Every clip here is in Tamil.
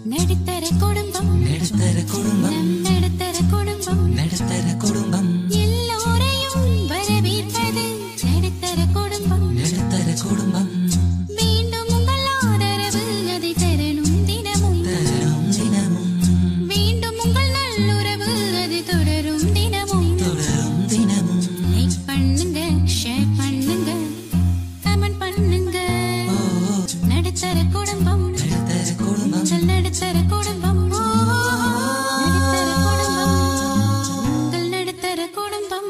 நடுத்தர குடும்பம் நடுத்தர குடும்பம் நம் நடுத்தர குடும்பம் நடுத்தர குடும்பம் எல்லோரையும் வரவேற்பது நடுத்தர குடும்பம் நடுத்தர குடும்பம் மீண்டும் உங்கள் ஆதரவு அதை தரணும் தினமும் தரும் தினமும் மீண்டும் உங்கள் நல்லுறவு அது தொடரும் தினமும் தொடரும் தினமும் லைக் பண்ணுங்க ஷேர் பண்ணுங்க கமெண்ட் பண்ணுங்க நடுத்தர குடும்பம் நடுத்தர குடும்பம் உங்கள் நடுத்தர குடும்பம் நடுத்தர குடும்பம் உங்கள் நடுத்தர குடும்பம்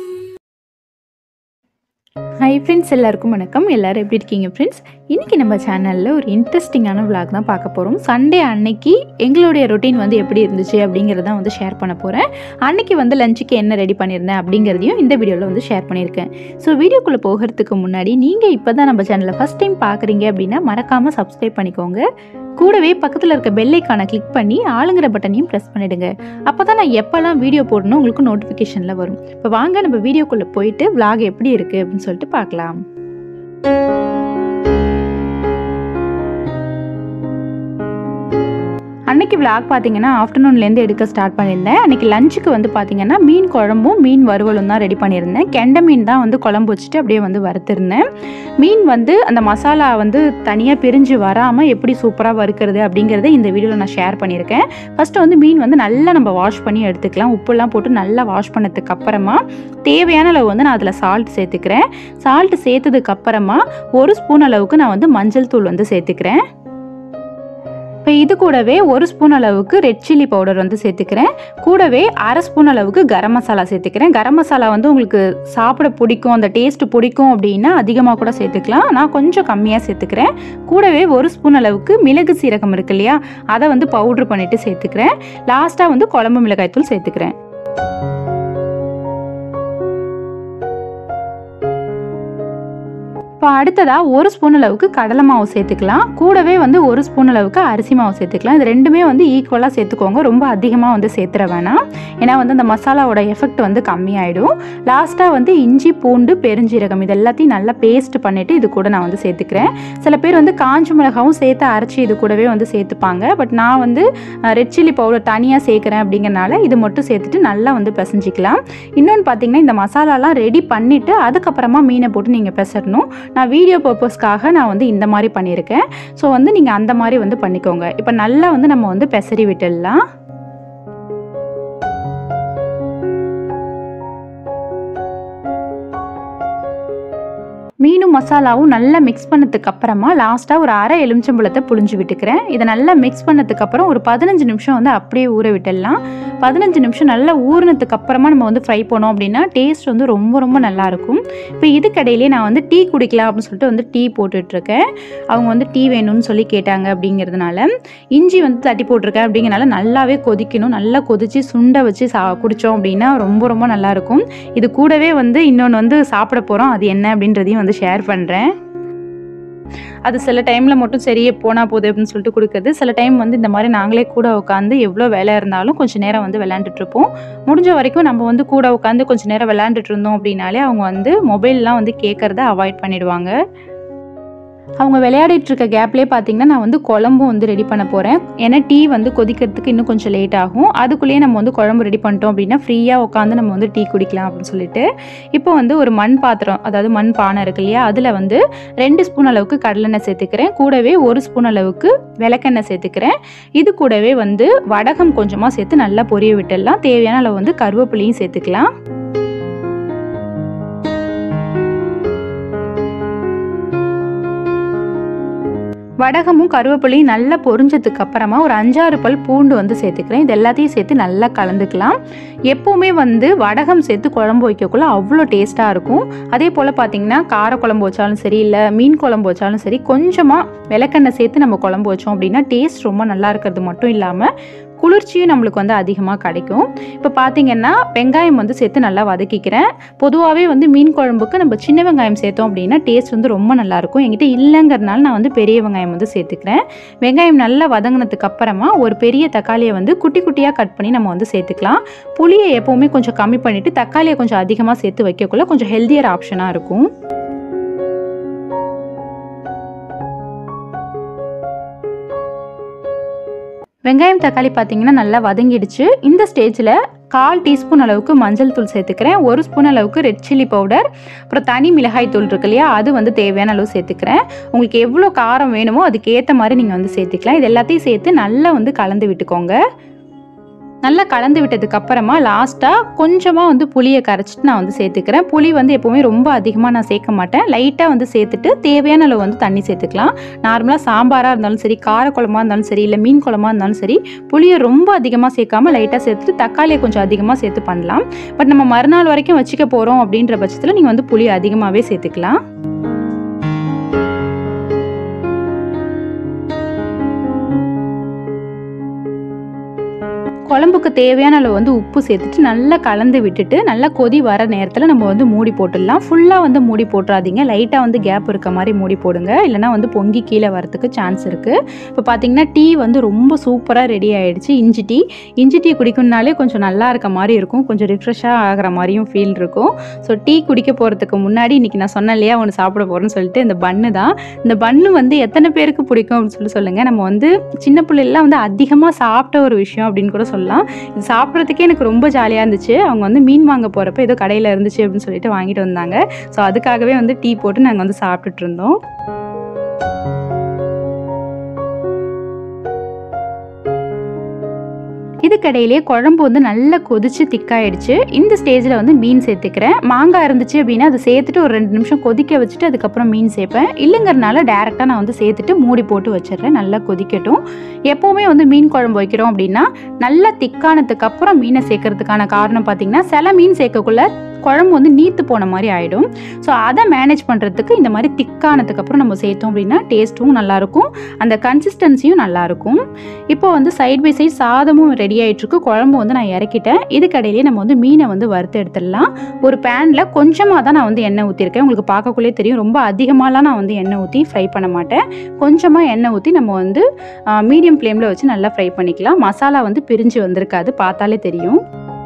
ஹாய் ஃப்ரெண்ட்ஸ் எல்லாருக்கும் வணக்கம் எல்லாரும் எப்படி இருக்கீங்க ஃப்ரெண்ட்ஸ் இன்றைக்கி நம்ம சேனலில் ஒரு இன்ட்ரெஸ்டிங்கான vlog தான் பார்க்க போகிறோம் சண்டே அன்னைக்கு எங்களுடைய ரொட்டீன் வந்து எப்படி இருந்துச்சு அப்படிங்கிறத வந்து ஷேர் பண்ண போகிறேன் அன்னைக்கு வந்து லஞ்சுக்கு என்ன ரெடி பண்ணியிருந்தேன் அப்படிங்கிறதையும் இந்த வீடியோவில் வந்து ஷேர் பண்ணியிருக்கேன் ஸோ வீடியோக்குள்ளே போகிறதுக்கு முன்னாடி நீங்கள் இப்போ தான் நம்ம சேனலை ஃபஸ்ட் டைம் பார்க்குறீங்க அப்படின்னா மறக்காமல் சப்ஸ்கிரைப் பண்ணிக்கோங்க கூடவே பக்கத்தில் இருக்க பெல் ஐக்கானை கிளிக் பண்ணி ஆளுங்கிற பட்டனையும் ப்ரெஸ் பண்ணிடுங்க அப்போ தான் நான் எப்போல்லாம் வீடியோ போடணும் உங்களுக்கு நோட்டிஃபிகேஷனில் வரும் இப்போ வாங்க நம்ம வீடியோக்குள்ளே போயிட்டு vlog எப்படி இருக்குது அப்படின்னு சொல்லிட்டு பார்க்கலாம் அன்னைக்கு vlog பார்த்தீங்கன்னா ஆஃப்டர்நூன்லேருந்து எடுக்க ஸ்டார்ட் பண்ணியிருந்தேன் அன்னைக்கு லஞ்சுக்கு வந்து பார்த்தீங்கன்னா மீன் குழம்பும் மீன் வறுவலும் தான் ரெடி பண்ணியிருந்தேன் கெண்டை மீன் தான் வந்து குழம்பு வச்சுட்டு அப்படியே வந்து வறுத்திருந்தேன் மீன் வந்து அந்த மசாலா வந்து தனியாக பிரிஞ்சு வராமல் எப்படி சூப்பராக வறுக்கிறது அப்படிங்கிறத இந்த வீடியோவில் நான் ஷேர் பண்ணியிருக்கேன் ஃபஸ்ட்டு வந்து மீன் வந்து நல்லா நம்ம வாஷ் பண்ணி எடுத்துக்கலாம் உப்புலாம் போட்டு நல்லா வாஷ் பண்ணதுக்கு அப்புறமா தேவையான அளவு வந்து நான் அதில் சால்ட் சேர்த்துக்கிறேன் சால்ட் சேர்த்ததுக்கு அப்புறமா ஒரு ஸ்பூன் அளவுக்கு நான் வந்து மஞ்சள் தூள் வந்து சேர்த்துக்கிறேன் இப்போ இது கூடவே ஒரு ஸ்பூன் அளவுக்கு ரெட் சில்லி பவுடர் வந்து சேர்த்துக்கிறேன் கூடவே அரை ஸ்பூன் அளவுக்கு கரம் மசாலா சேர்த்துக்கிறேன் கரம் மசாலா வந்து உங்களுக்கு சாப்பிட பிடிக்கும் அந்த டேஸ்ட் பிடிக்கும் அப்படின்னா அதிகமாக கூட சேர்த்துக்கலாம் நான் கொஞ்சம் கம்மியாக சேர்த்துக்கிறேன் கூடவே ஒரு ஸ்பூன் அளவுக்கு மிளகு சீரகம் இருக்கு இல்லையா அதை வந்து பவுட்ரு பண்ணிட்டு சேர்த்துக்கிறேன் லாஸ்ட்டாக வந்து குழம்பு மிளகாய்த்தூள் சேர்த்துக்கிறேன் இப்போ அடுத்ததாக ஒரு ஸ்பூன் அளவுக்கு கடலை மாவு சேர்த்துக்கலாம் கூடவே வந்து ஒரு ஸ்பூன் அளவுக்கு அரிசி மாவு சேர்த்துக்கலாம் இது ரெண்டுமே வந்து ஈக்குவலாக சேர்த்துக்கோங்க ரொம்ப அதிகமாக வந்து சேர்த்துற வேணாம் ஏன்னா வந்து அந்த மசாலாவோட எஃபெக்ட் வந்து கம்மியாயிடும் லாஸ்ட்டாக வந்து இஞ்சி பூண்டு பெருஞ்சீரகம் இது எல்லாத்தையும் நல்லா பேஸ்ட் பண்ணிவிட்டு இது கூட நான் வந்து சேர்த்துக்கிறேன் சில பேர் வந்து காஞ்ச மிளகாவும் சேர்த்து அரைச்சி இது கூடவே வந்து சேர்த்துப்பாங்க பட் நான் வந்து ரெட் சில்லி பவுடர் தனியாக சேர்க்குறேன் அப்படிங்கறனால இது மட்டும் சேர்த்துட்டு நல்லா வந்து பிசைஞ்சிக்கலாம் இன்னொன்று பார்த்தீங்கன்னா இந்த மசாலாலாம் ரெடி பண்ணிவிட்டு அதுக்கப்புறமா மீனை போட்டு நீங்கள் பிசறணும் நான் வீடியோ பர்பஸ்க்காக நான் வந்து இந்த மாதிரி பண்ணியிருக்கேன் ஸோ வந்து நீங்கள் அந்த மாதிரி வந்து பண்ணிக்கோங்க இப்போ நல்லா வந்து நம்ம வந்து பெசரி விட்டுடலாம் மீனும் மசாலாவும் நல்லா மிக்ஸ் பண்ணதுக்கு அப்புறமா லாஸ்ட்டாக ஒரு அரை எலுமிச்சம்பழத்தை புழிஞ்சு விட்டுக்கிறேன் இதை நல்லா மிக்ஸ் பண்ணதுக்கு அப்புறம் ஒரு பதினஞ்சு நிமிஷம் வந்து அப்படியே ஊற விட்டுடலாம் பதினஞ்சு நிமிஷம் நல்லா ஊறினதுக்கு அப்புறமா நம்ம வந்து ஃப்ரை பண்ணோம் அப்படின்னா டேஸ்ட் வந்து ரொம்ப ரொம்ப நல்லா இருக்கும் இப்போ இதுக்கடையிலே நான் வந்து டீ குடிக்கலாம் அப்படின்னு சொல்லிட்டு வந்து டீ போட்டுட்ருக்கேன் அவங்க வந்து டீ வேணும்னு சொல்லி கேட்டாங்க அப்படிங்கிறதுனால இஞ்சி வந்து தட்டி போட்டிருக்கேன் அப்படிங்கிறனால நல்லாவே கொதிக்கணும் நல்லா கொதிச்சு சுண்ட வச்சு சா குடித்தோம் அப்படின்னா ரொம்ப ரொம்ப நல்லாயிருக்கும் இது கூடவே வந்து இன்னொன்று வந்து சாப்பிட போகிறோம் அது என்ன அப்படின்றதையும் வந்து ஷேர் பண்ணுறேன் அது சில டைமில் மட்டும் சரியே போனால் போகுது அப்படின்னு சொல்லிட்டு கொடுக்குறது சில டைம் வந்து இந்த மாதிரி நாங்களே கூட உட்காந்து எவ்வளோ வேலை இருந்தாலும் கொஞ்சம் நேரம் வந்து விளையாண்டுட்டு இருப்போம் முடிஞ்ச வரைக்கும் நம்ம வந்து கூட உட்காந்து கொஞ்சம் நேரம் விளையாண்டுட்டு இருந்தோம் அப்படின்னாலே அவங்க வந்து மொபைல்லாம் வந்து கேட்குறத அவாய்ட் பண்ணிடுவாங்க அவங்க விளையாடிட்டு இருக்க கேப்லேயே பார்த்தீங்கன்னா நான் வந்து குழம்பும் வந்து ரெடி பண்ண போகிறேன் ஏன்னா டீ வந்து கொதிக்கிறதுக்கு இன்னும் கொஞ்சம் லேட் ஆகும் அதுக்குள்ளேயே நம்ம வந்து குழம்பு ரெடி பண்ணிட்டோம் அப்படின்னா ஃப்ரீயாக உட்காந்து நம்ம வந்து டீ குடிக்கலாம் அப்படின்னு சொல்லிட்டு இப்போ வந்து ஒரு மண் பாத்திரம் அதாவது மண் பானை இருக்கு இல்லையா அதில் வந்து ரெண்டு ஸ்பூன் அளவுக்கு கடலெண்ணெய் சேர்த்துக்கிறேன் கூடவே ஒரு ஸ்பூன் அளவுக்கு விளக்கெண்ணெய் சேர்த்துக்கிறேன் இது கூடவே வந்து வடகம் கொஞ்சமாக சேர்த்து நல்லா பொரிய விட்டுடலாம் தேவையான அளவு வந்து கருவேப்பிலையும் சேர்த்துக்கலாம் வடகமும் கருவேப்பிலையும் நல்லா பொரிஞ்சதுக்கு அப்புறமா ஒரு அஞ்சாறு பல் பூண்டு வந்து சேர்த்துக்கிறேன் இது எல்லாத்தையும் சேர்த்து நல்லா கலந்துக்கலாம் எப்போவுமே வந்து வடகம் சேர்த்து குழம்பு வைக்கக்குள்ள அவ்வளோ டேஸ்ட்டாக இருக்கும் அதே போல் பார்த்தீங்கன்னா கார குழம்பு வச்சாலும் சரி இல்லை மீன் குழம்பு வச்சாலும் சரி கொஞ்சமாக விளக்கெண்ணெய் சேர்த்து நம்ம குழம்பு வச்சோம் அப்படின்னா டேஸ்ட் ரொம்ப நல்லா இருக்கிறது மட்டும் இல்லாமல் குளிர்ச்சியும் நம்மளுக்கு வந்து அதிகமாக கிடைக்கும் இப்போ பார்த்தீங்கன்னா வெங்காயம் வந்து சேர்த்து நல்லா வதக்கிக்கிறேன் பொதுவாகவே வந்து மீன் குழம்புக்கு நம்ம சின்ன வெங்காயம் சேர்த்தோம் அப்படின்னா டேஸ்ட் வந்து ரொம்ப நல்லாயிருக்கும் என்கிட்ட இல்லைங்கிறதுனால நான் வந்து பெரிய வெங்காயம் வந்து சேர்த்துக்கிறேன் வெங்காயம் நல்லா வதங்கினதுக்கு அப்புறமா ஒரு பெரிய தக்காளியை வந்து குட்டி குட்டியாக கட் பண்ணி நம்ம வந்து சேர்த்துக்கலாம் புளியை எப்போவுமே கொஞ்சம் கம்மி பண்ணிவிட்டு தக்காளியை கொஞ்சம் அதிகமாக சேர்த்து வைக்கக்குள்ள கொஞ்சம் ஹெல்த்தியர் ஆப்ஷனாக இருக்கும் வெங்காயம் தக்காளி பார்த்தீங்கன்னா நல்லா வதங்கிடுச்சு இந்த ஸ்டேஜில் கால் டீஸ்பூன் அளவுக்கு மஞ்சள் தூள் சேர்த்துக்கிறேன் ஒரு ஸ்பூன் அளவுக்கு ரெட் சில்லி பவுடர் அப்புறம் தனி மிளகாய் தூள் இருக்கு இல்லையா அது வந்து தேவையான அளவு சேர்த்துக்கிறேன் உங்களுக்கு எவ்வளோ காரம் வேணுமோ அதுக்கு ஏற்ற மாதிரி நீங்கள் வந்து சேர்த்துக்கலாம் இது எல்லாத்தையும் சேர்த்து நல்லா வந்து கலந்து விட்டுக்கோங்க நல்லா கலந்து விட்டதுக்கு அப்புறமா லாஸ்ட்டாக கொஞ்சமாக வந்து புளியை கரைச்சிட்டு நான் வந்து சேர்த்துக்கிறேன் புளி வந்து எப்போவுமே ரொம்ப அதிகமாக நான் சேர்க்க மாட்டேன் லைட்டாக வந்து சேர்த்துட்டு தேவையான அளவு வந்து தண்ணி சேர்த்துக்கலாம் நார்மலாக சாம்பாராக இருந்தாலும் சரி காரக்குழம்பா இருந்தாலும் சரி இல்லை மீன் குழம்பா இருந்தாலும் சரி புளியை ரொம்ப அதிகமாக சேர்க்காம லைட்டாக சேர்த்துட்டு தக்காளியை கொஞ்சம் அதிகமாக சேர்த்து பண்ணலாம் பட் நம்ம மறுநாள் வரைக்கும் வச்சுக்க போகிறோம் அப்படின்ற பட்சத்தில் நீங்கள் வந்து புளி அதிகமாகவே சேர்த்துக்கலாம் குழம்புக்கு தேவையான அளவு வந்து உப்பு சேர்த்துட்டு நல்லா கலந்து விட்டுட்டு நல்லா கொதி வர நேரத்தில் நம்ம வந்து மூடி போட்டுடலாம் ஃபுல்லாக வந்து மூடி போட்டுறாதீங்க லைட்டாக வந்து கேப் இருக்க மாதிரி மூடி போடுங்க இல்லைனா வந்து பொங்கி கீழே வரத்துக்கு சான்ஸ் இருக்குது இப்போ பார்த்தீங்கன்னா டீ வந்து ரொம்ப சூப்பராக ரெடி ஆயிடுச்சு இஞ்சி டீ இஞ்சி டீ குடிக்கணும்னாலே கொஞ்சம் நல்லா இருக்க மாதிரி இருக்கும் கொஞ்சம் ரிஃப்ரெஷ்ஷாக ஆகிற மாதிரியும் ஃபீல் இருக்கும் ஸோ டீ குடிக்க போகிறதுக்கு முன்னாடி இன்றைக்கி நான் சொன்னேன் இல்லையா ஒன்று சாப்பிட போகிறேன்னு சொல்லிட்டு இந்த பன்னு தான் இந்த பன்னு வந்து எத்தனை பேருக்கு பிடிக்கும் அப்படின்னு சொல்லி சொல்லுங்கள் நம்ம வந்து சின்ன பிள்ளைலாம் வந்து அதிகமாக சாப்பிட்ட ஒரு விஷயம் அப்படின்னு கூட சொல்லலாம் இது சாப்பிட்றதுக்கே எனக்கு ரொம்ப ஜாலியாக இருந்துச்சு அவங்க வந்து மீன் வாங்க போகிறப்ப ஏதோ கடையில் இருந்துச்சு அப்படின்னு சொல்லிட்டு வாங்கிட்டு வந்தாங்க ஸோ அதுக்காகவே வந்து டீ போட்டு நாங்கள் வந்து சாப்பிட்டுட்டு இருந்தோம் இதுக்கடையிலே குழம்பு வந்து நல்லா கொதிச்சு திக்காயிடுச்சு இந்த ஸ்டேஜில் வந்து மீன் சேர்த்துக்கிறேன் மாங்காய் இருந்துச்சு அப்படின்னா அதை சேர்த்துட்டு ஒரு ரெண்டு நிமிஷம் கொதிக்க வச்சுட்டு அதுக்கப்புறம் மீன் சேர்ப்பேன் இல்லைங்கிறனால டேரெக்டாக நான் வந்து சேர்த்துட்டு மூடி போட்டு வச்சிடுறேன் நல்லா கொதிக்கட்டும் எப்போவுமே வந்து மீன் குழம்பு வைக்கிறோம் அப்படின்னா நல்லா திக்கானதுக்கு அப்புறம் மீனை சேர்க்கறதுக்கான காரணம் பார்த்தீங்கன்னா சில மீன் சேர்க்கக்குள்ள குழம்பு வந்து நீத்து போன மாதிரி ஆகிடும் ஸோ அதை மேனேஜ் பண்ணுறதுக்கு இந்த மாதிரி திக்கானதுக்கப்புறம் நம்ம சேர்த்தோம் அப்படின்னா டேஸ்ட்டும் நல்லாயிருக்கும் அந்த கன்சிஸ்டன்சியும் நல்லாயிருக்கும் இப்போ வந்து சைட் பை சைட் சாதமும் ரெடி ஆகிட்டுருக்கு குழம்பு வந்து நான் இறக்கிட்டேன் இதுக்கடையிலேயே நம்ம வந்து மீனை வந்து வறுத்து எடுத்துடலாம் ஒரு பேனில் கொஞ்சமாக தான் நான் வந்து எண்ணெய் ஊற்றிருக்கேன் உங்களுக்கு பார்க்கக்குள்ளே தெரியும் ரொம்ப அதிகமாகலாம் நான் வந்து எண்ணெய் ஊற்றி ஃப்ரை பண்ண மாட்டேன் கொஞ்சமாக எண்ணெய் ஊற்றி நம்ம வந்து மீடியம் ஃப்ளேமில் வச்சு நல்லா ஃப்ரை பண்ணிக்கலாம் மசாலா வந்து பிரிஞ்சு வந்திருக்காது பார்த்தாலே தெரியும்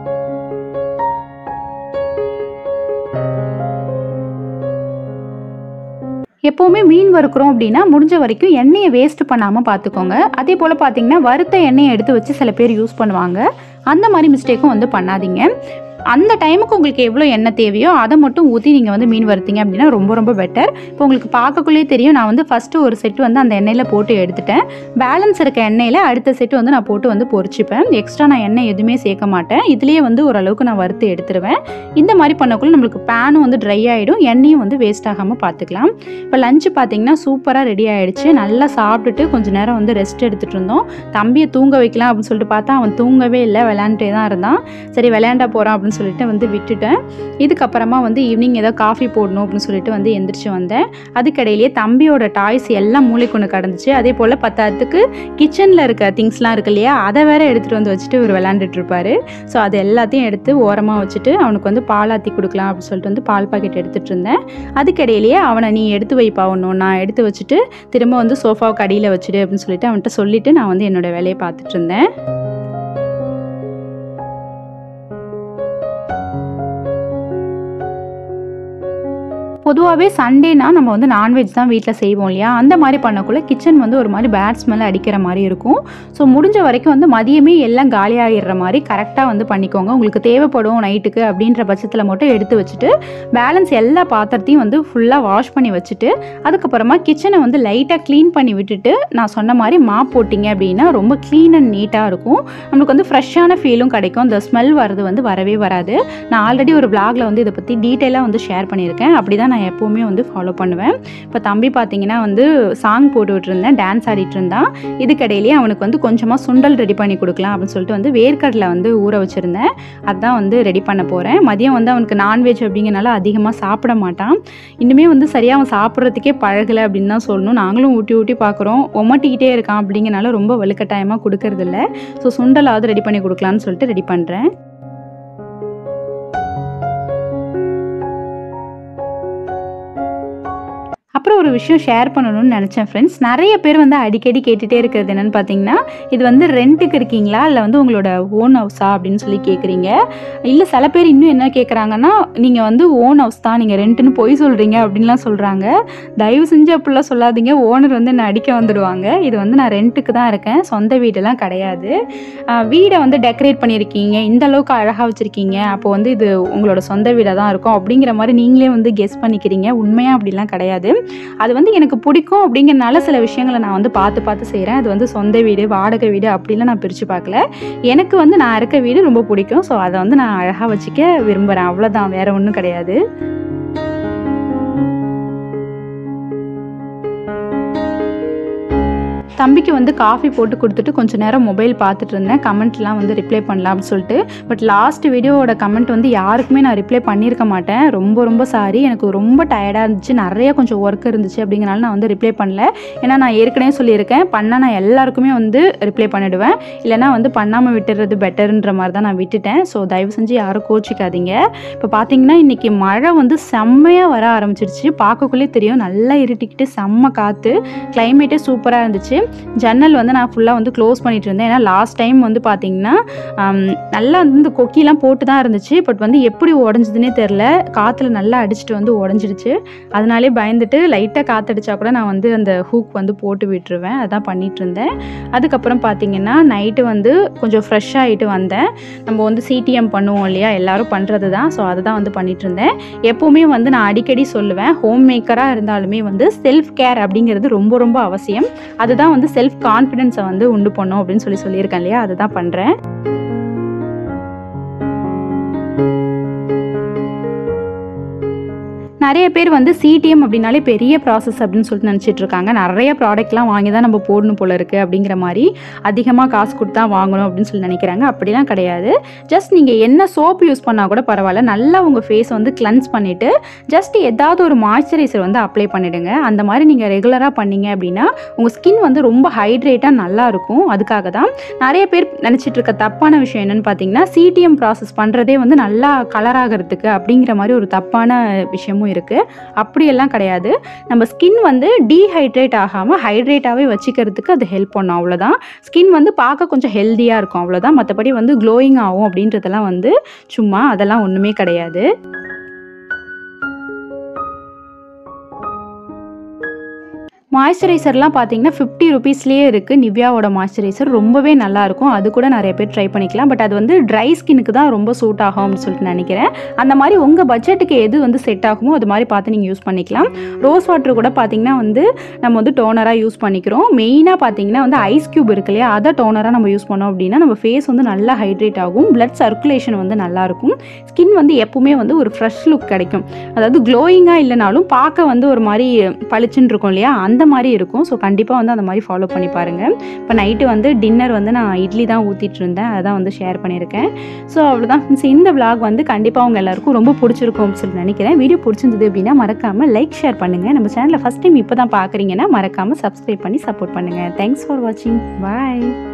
எப்போவுமே மீன் வறுக்கிறோம் அப்படின்னா முடிஞ்ச வரைக்கும் எண்ணெயை வேஸ்ட் பண்ணாமல் பார்த்துக்கோங்க அதே போல் பார்த்தீங்கன்னா வறுத்த எண்ணெயை எடுத்து வச்சு சில பேர் யூஸ் பண்ணுவாங்க அந்த மாதிரி மிஸ்டேக்கும் வந்து பண்ணாதீங்க அந்த டைமுக்கு உங்களுக்கு எவ்வளோ எண்ணெய் தேவையோ அதை மட்டும் ஊற்றி நீங்கள் வந்து மீன் வறுத்தீங்க அப்படின்னா ரொம்ப ரொம்ப பெட்டர் இப்போ உங்களுக்கு பார்க்கக்குள்ளே தெரியும் நான் வந்து ஃபஸ்ட்டு ஒரு செட்டு வந்து அந்த எண்ணெயில் போட்டு எடுத்துட்டேன் பேலன்ஸ் இருக்க எண்ணெயில் அடுத்த செட்டு வந்து நான் போட்டு வந்து பொரிச்சுப்பேன் எக்ஸ்ட்ரா நான் எண்ணெய் எதுவுமே சேர்க்க மாட்டேன் இதுலேயே வந்து ஓரளவுக்கு நான் வறுத்து எடுத்துருவேன் இந்த மாதிரி பண்ணக்குள்ள நம்மளுக்கு பேனும் வந்து ட்ரை ஆகிடும் எண்ணெயும் வந்து வேஸ்ட் ஆகாமல் பார்த்துக்கலாம் இப்போ லஞ்சு பார்த்தீங்கன்னா சூப்பராக ரெடி ஆகிடுச்சு நல்லா சாப்பிட்டுட்டு கொஞ்சம் நேரம் வந்து ரெஸ்ட் எடுத்துகிட்டு இருந்தோம் தம்பியை தூங்க வைக்கலாம் அப்படின்னு சொல்லிட்டு பார்த்தா அவன் தூங்கவே இல்லை விளையாண்டுட்டே தான் இருந்தான் சரி விளையாண்டா போகிறான் அப்படின்னு சொல்லிட்டு வந்து விட்டுட்டேன் இதுக்கப்புறமா வந்து ஈவினிங் ஏதோ காஃபி போடணும் அப்படின்னு சொல்லிட்டு வந்து எந்திரிச்சு வந்தேன் அதுக்கடையிலேயே தம்பியோட டாய்ஸ் எல்லாம் மூளைக்கொண்டு கடந்துச்சு அதே போல் பத்தாத்துக்கு கிச்சனில் இருக்க திங்ஸ்லாம் இருக்கு இல்லையா அதை வேற எடுத்துகிட்டு வந்து வச்சுட்டு இவர் விளையாண்டுட்டு இருப்பாரு ஸோ அது எல்லாத்தையும் எடுத்து ஓரமாக வச்சுட்டு அவனுக்கு வந்து பால் ஆற்றி கொடுக்கலாம் அப்படின்னு சொல்லிட்டு வந்து பால் பாக்கெட் எடுத்துகிட்டு இருந்தேன் அதுக்கிடையிலேயே அவனை நீ எடுத்து வைப்பா ஒன்றும் நான் எடுத்து வச்சுட்டு திரும்ப வந்து சோஃபாவுக்கு அடியில் வச்சுடு அப்படின்னு சொல்லிட்டு அவன்கிட்ட சொல்லிட்டு நான் வந்து என்னோட வேலையை பார்த்துட்டு இருந்தேன் பொதுவாகவே சண்டேனா நம்ம வந்து நான்வெஜ் தான் வீட்டில் செய்வோம் இல்லையா அந்த மாதிரி பண்ணக்குள்ள கிச்சன் வந்து ஒரு மாதிரி பேட் ஸ்மெல் அடிக்கிற மாதிரி இருக்கும் ஸோ முடிஞ்ச வரைக்கும் வந்து மதியமே எல்லாம் காலியாகிடுற மாதிரி கரெக்டாக வந்து பண்ணிக்கோங்க உங்களுக்கு தேவைப்படும் நைட்டுக்கு அப்படின்ற பட்சத்தில் மட்டும் எடுத்து வச்சுட்டு பேலன்ஸ் எல்லா பாத்திரத்தையும் வந்து ஃபுல்லாக வாஷ் பண்ணி வச்சுட்டு அதுக்கப்புறமா கிச்சனை வந்து லைட்டாக க்ளீன் பண்ணி விட்டுட்டு நான் சொன்ன மாதிரி மாப் போட்டிங்க அப்படின்னா ரொம்ப க்ளீன் அண்ட் நீட்டாக இருக்கும் நம்மளுக்கு வந்து ஃப்ரெஷ்ஷான ஃபீலும் கிடைக்கும் இந்த ஸ்மெல் வர்றது வந்து வரவே வராது நான் ஆல்ரெடி ஒரு பிளாகில் வந்து இதை பற்றி டீட்டெயிலாக வந்து ஷேர் பண்ணியிருக்கேன் அப்படி தான் நான் எப்போவுமே வந்து ஃபாலோ பண்ணுவேன் இப்போ தம்பி பார்த்தீங்கன்னா வந்து சாங் போட்டுக்கிட்டு இருந்தேன் டான்ஸ் ஆடிட்டு இருந்தான் இதுக்கடையிலேயே அவனுக்கு வந்து கொஞ்சமாக சுண்டல் ரெடி பண்ணி கொடுக்கலாம் அப்படின்னு சொல்லிட்டு வந்து வேர்க்கடலை வந்து ஊற வச்சுருந்தேன் அதான் வந்து ரெடி பண்ண போகிறேன் மதியம் வந்து அவனுக்கு நான்வெஜ் அப்படிங்கிறனால அதிகமாக சாப்பிட மாட்டான் இன்னுமே வந்து சரியாக அவன் சாப்பிட்றதுக்கே பழகலை அப்படின்னு தான் சொல்லணும் நாங்களும் ஊட்டி ஊட்டி பார்க்குறோம் ஒமட்டிக்கிட்டே இருக்கான் அப்படிங்கிறனால ரொம்ப வலுக்கட்டாயமாக கொடுக்கறதில்ல ஸோ சுண்டலாவது ரெடி பண்ணி கொடுக்கலான்னு சொல்லிட்டு ரெடி பண்ணுறேன் அப்புறம் அதுக்கப்புறம் ஒரு விஷயம் ஷேர் பண்ணணும்னு நினச்சேன் ஃப்ரெண்ட்ஸ் நிறைய பேர் வந்து அடிக்கடி கேட்டுகிட்டே இருக்கிறது என்னென்னு பார்த்தீங்கன்னா இது வந்து ரெண்ட்டுக்கு இருக்கீங்களா இல்லை வந்து உங்களோட ஓன் ஹவுஸா அப்படின்னு சொல்லி கேட்குறீங்க இல்லை சில பேர் இன்னும் என்ன கேட்குறாங்கன்னா நீங்கள் வந்து ஓன் ஹவுஸ் தான் நீங்கள் ரெண்ட்டுன்னு பொய் சொல்கிறீங்க அப்படின்லாம் சொல்கிறாங்க தயவு செஞ்சு அப்படிலாம் சொல்லாதீங்க ஓனர் வந்து என்னை அடிக்க வந்துடுவாங்க இது வந்து நான் ரெண்ட்டுக்கு தான் இருக்கேன் சொந்த வீடெல்லாம் கிடையாது ஆஹ் வீடை வந்து டெக்கரேட் பண்ணியிருக்கீங்க இந்த அளவுக்கு அழகாக வச்சுருக்கீங்க அப்போ வந்து இது உங்களோட சொந்த வீடாக தான் இருக்கும் அப்படிங்கிற மாதிரி நீங்களே வந்து கெஸ் பண்ணிக்கிறீங்க உண்மையாக அப்படிலாம் கிடையாது அது வந்து எனக்கு பிடிக்கும் அப்படிங்கிறனால சில விஷயங்களை நான் வந்து பார்த்து பார்த்து செய்கிறேன் அது வந்து சொந்த வீடு வாடகை வீடு அப்படிலாம் நான் பிரித்து பார்க்கல எனக்கு வந்து நான் இருக்க வீடு ரொம்ப பிடிக்கும் ஸோ அதை வந்து நான் அழகாக வச்சுக்க விரும்புகிறேன் அவ்வளோதான் வேறு ஒன்றும் கிடையாது தம்பிக்கு வந்து காஃபி போட்டு கொடுத்துட்டு கொஞ்சம் நேரம் மொபைல் பார்த்துட்டு இருந்தேன் கமெண்ட்லாம் வந்து ரிப்ளை பண்ணலாம் அப்படின்னு சொல்லிட்டு பட் லாஸ்ட் வீடியோவோட கமெண்ட் வந்து யாருக்குமே நான் ரிப்ளை பண்ணியிருக்க மாட்டேன் ரொம்ப ரொம்ப சாரி எனக்கு ரொம்ப டயர்டாக இருந்துச்சு நிறைய கொஞ்சம் ஒர்க் இருந்துச்சு அப்படிங்கிறனால நான் வந்து ரிப்ளை பண்ணல ஏன்னா நான் ஏற்கனவே சொல்லியிருக்கேன் பண்ணால் நான் எல்லாருக்குமே வந்து ரிப்ளை பண்ணிடுவேன் இல்லைனா வந்து பண்ணாமல் விட்டுறது பெட்டர்ன்ற மாதிரி தான் நான் விட்டுட்டேன் ஸோ தயவு செஞ்சு யாரும் கோச்சிக்காதீங்க இப்போ பார்த்தீங்கன்னா இன்றைக்கி மழை வந்து செம்மையாக வர ஆரம்பிச்சிருச்சு பார்க்கக்குள்ளே தெரியும் நல்லா இருட்டிக்கிட்டு செம்ம காற்று கிளைமேட்டே சூப்பராக இருந்துச்சு ஜன்னல் வந்து நான் ஃபுல்லாக வந்து க்ளோஸ் பண்ணிட்டு இருந்தேன் ஏன்னா லாஸ்ட் டைம் வந்து பார்த்தீங்கன்னா ஆம், நல்லா வந்து இந்த கொக்கிலாம் போட்டு தான் இருந்துச்சு பட் வந்து எப்படி உடஞ்சதுன்னே தெரில காற்றுல நல்லா அடிச்சுட்டு வந்து உடஞ்சிடுச்சு அதனாலே பயந்துட்டு லைட்டாக காற்றடிச்சா கூட நான் வந்து அந்த ஹூக் வந்து போட்டு விட்டுருவேன் அதான் பண்ணிட்டு இருந்தேன் அதுக்கப்புறம் பார்த்தீங்கன்னா நைட்டு வந்து கொஞ்சம் ஃப்ரெஷ் ஆகிட்டு வந்தேன் நம்ம வந்து சிடிஎம் பண்ணுவோம் இல்லையா எல்லாரும் பண்ணுறது தான் ஸோ அதை தான் வந்து பண்ணிட்டு இருந்தேன் எப்போவுமே வந்து நான் அடிக்கடி சொல்லுவேன் ஹோம் மேக்கராக இருந்தாலுமே வந்து செல்ஃப் கேர் அப்படிங்கிறது ரொம்ப ரொம்ப அவசியம் அதுதான் வந்து செல்ஃப் கான்ஃபிடென்ஸை வந்து உண்டு பண்ணும் அப்படின்னு சொல்லி சொல்லியிருக்கேன் இல்லையா அதை தான் பண்ணுறேன் நிறைய பேர் வந்து சிடிஎம் அப்படின்னாலே பெரிய ப்ராசஸ் அப்படின்னு சொல்லிட்டு நினச்சிட்டு இருக்காங்க நிறைய ப்ராடக்ட்லாம் வாங்கி தான் நம்ம போடணும் போல இருக்குது அப்படிங்கிற மாதிரி அதிகமாக காசு கொடுத்தா வாங்கணும் அப்படின்னு சொல்லி நினைக்கிறாங்க அப்படிலாம் கிடையாது ஜஸ்ட் நீங்கள் என்ன சோப் யூஸ் பண்ணால் கூட பரவாயில்ல நல்லா உங்கள் ஃபேஸ் வந்து கிளென்ஸ் பண்ணிவிட்டு ஜஸ்ட் ஏதாவது ஒரு மாய்ஸ்சரைசர் வந்து அப்ளை பண்ணிவிடுங்க அந்த மாதிரி நீங்கள் ரெகுலராக பண்ணீங்க அப்படின்னா உங்கள் ஸ்கின் வந்து ரொம்ப ஹைட்ரேட்டாக நல்லா இருக்கும் அதுக்காக தான் நிறைய பேர் நினச்சிட்டு இருக்க தப்பான விஷயம் என்னன்னு பார்த்தீங்கன்னா சிடிஎம் ப்ராசஸ் பண்ணுறதே வந்து நல்லா கலர் ஆகிறதுக்கு அப்படிங்கிற மாதிரி ஒரு தப்பான விஷயமும் இருக்குது அப்படியெல்லாம் கிடையாது நம்ம ஸ்கின் வந்து டீஹைட்ரேட் ஆகாமல் ஹைட்ரேட்டாகவே வச்சுக்கிறதுக்கு அது ஹெல்ப் பண்ணும் அவ்வளோதான் ஸ்கின் வந்து பார்க்க கொஞ்சம் ஹெல்த்தியாக இருக்கும் அவ்வளோதான் மற்றபடி வந்து க்ளோயிங் ஆகும் அப்படின்றதெல்லாம் வந்து சும்மா அதெல்லாம் ஒன்றுமே கிடையாது மாய்ஸ்சரைசர்லாம் பார்த்தீங்கன்னா ஃபிஃப்டி ருபீஸ்லேயே இருக்குது நிவ்யாவோட மாய்ஸ்சரைசர் ரொம்பவே நல்லா இருக்கும் அது கூட நிறைய பேர் ட்ரை பண்ணிக்கலாம் பட் அது வந்து ட்ரை ஸ்கின்னுக்கு தான் ரொம்ப சூட் ஆகும் அப்படின்னு சொல்லிட்டு நினைக்கிறேன் அந்த மாதிரி உங்கள் பட்ஜெட்டுக்கு எது வந்து செட் ஆகுமோ அது மாதிரி பார்த்து நீங்கள் யூஸ் பண்ணிக்கலாம் ரோஸ் வாட்டர் கூட பார்த்தீங்கன்னா வந்து நம்ம வந்து டோனராக யூஸ் பண்ணிக்கிறோம் மெயினாக பார்த்தீங்கன்னா வந்து ஐஸ் க்யூப் இருக்கு இல்லையா அதை டோனராக நம்ம யூஸ் பண்ணோம் அப்படின்னா நம்ம ஃபேஸ் வந்து நல்லா ஹைட்ரேட் ஆகும் பிளட் சர்க்குலேஷன் வந்து நல்லாயிருக்கும் ஸ்கின் வந்து எப்பவுமே வந்து ஒரு ஃப்ரெஷ் லுக் கிடைக்கும் அதாவது க்ளோயிங்காக இல்லைனாலும் பார்க்க வந்து ஒரு மாதிரி பளிச்சுன்னு இருக்கும் இல்லையா அந்த மாதிரி இருக்கும் ஸோ கண்டிப்பாக வந்து அந்த மாதிரி ஃபாலோ பண்ணி பாருங்கள் இப்போ நைட்டு வந்து டின்னர் வந்து நான் இட்லி தான் ஊற்றிட்டு இருந்தேன் அதான் வந்து ஷேர் பண்ணியிருக்கேன் ஸோ அவ்வளோதான் So, இந்த vlog வந்து கண்டிப்பாக அவங்க எல்லாருக்கும் ரொம்ப பிடிச்சிருக்கும் அப்படின்னு சொல்லி நினைக்கிறேன் வீடியோ பிடிச்சிருந்தது அப்படின்னா மறக்காமல் லைக் ஷேர் பண்ணுங்கள் நம்ம சேனலை ஃபஸ்ட் டைம் இப்போ தான் பார்க்குறீங்கன்னா மறக்காமல் சப்ஸ்கிரைப் பண்ணி சப்போர்ட் பண்ணுங்கள் தேங்க்ஸ் ஃபார் வாட்சிங் பாய்